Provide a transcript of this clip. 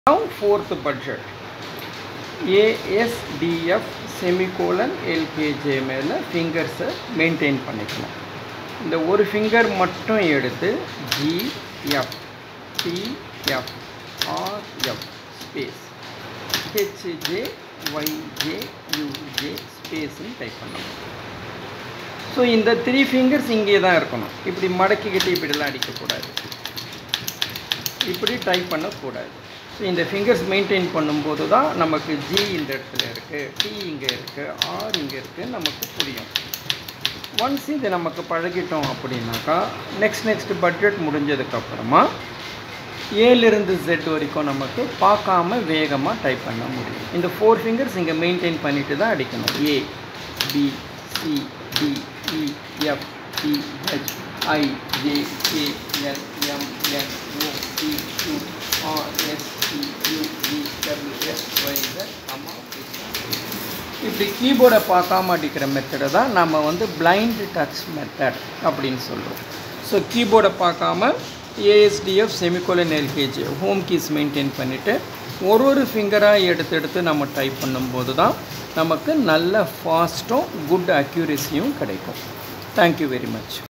Now fourth budget. ASDF semicolon LKJ மேலே ஃபிங்கர்ஸை maintain பண்ணிக்கலாம் இந்த ஒரு ஃபிங்கர் மட்டும் எடுத்து GF DF RF space HJ YJ UJ ஸ்பேஸ்ன்னு டைப் பண்ணணும் ஸோ இந்த த்ரீ ஃபிங்கர்ஸ் இங்கே தான் இருக்கணும் இப்படி மடக்கிக்கிட்டு இப்படிலாம் அடிக்கக்கூடாது இப்படி டைப் பண்ணக்கூடாது ஸோ இந்த ஃபிங்கர்ஸ் மெயின்டைன் பண்ணும்போது தான் நமக்கு ஜி இந்த இடத்துல இருக்குது டி இங்கே இருக்குது ஆர் இங்கே இருக்குது நமக்கு புரியும் ஒன்ஸ் இது நமக்கு பழகிட்டோம் அப்படின்னாக்கா நெக்ஸ்ட் நெக்ஸ்ட் பட்ஜெட் முடிஞ்சதுக்கப்புறமா ஏலிருந்து ஜெட் வரைக்கும் நமக்கு பார்க்காம வேகமாக டைப் பண்ண முடியும் இந்த ஃபோர் ஃபிங்கர்ஸ் இங்கே மெயின்டைன் பண்ணிட்டு தான் அடிக்கணும் A B C D E F D H I J K L M N O P Q R S T U V W S Y Z அம்மா இப்படி கீபோர்டை பார்க்காம அடிக்கிற மெத்தடை தான் நம்ம வந்து பிளைண்ட் டச் மெத்தட் அப்படின்னு சொல்கிறோம் ஸோ கீபோர்டை பார்க்காம ASDF semicolon LKG home keys maintain பண்ணிவிட்டு ஒரு ஒரு ஃபிங்கராக எடுத்து எடுத்து நம்ம டைப் பண்ணும்போது தான் நமக்கு நல்ல ஃபாஸ்ட்டும் குட் அக்யூரஸியும் கிடைக்கும் தேங்க்யூ வெரி மச்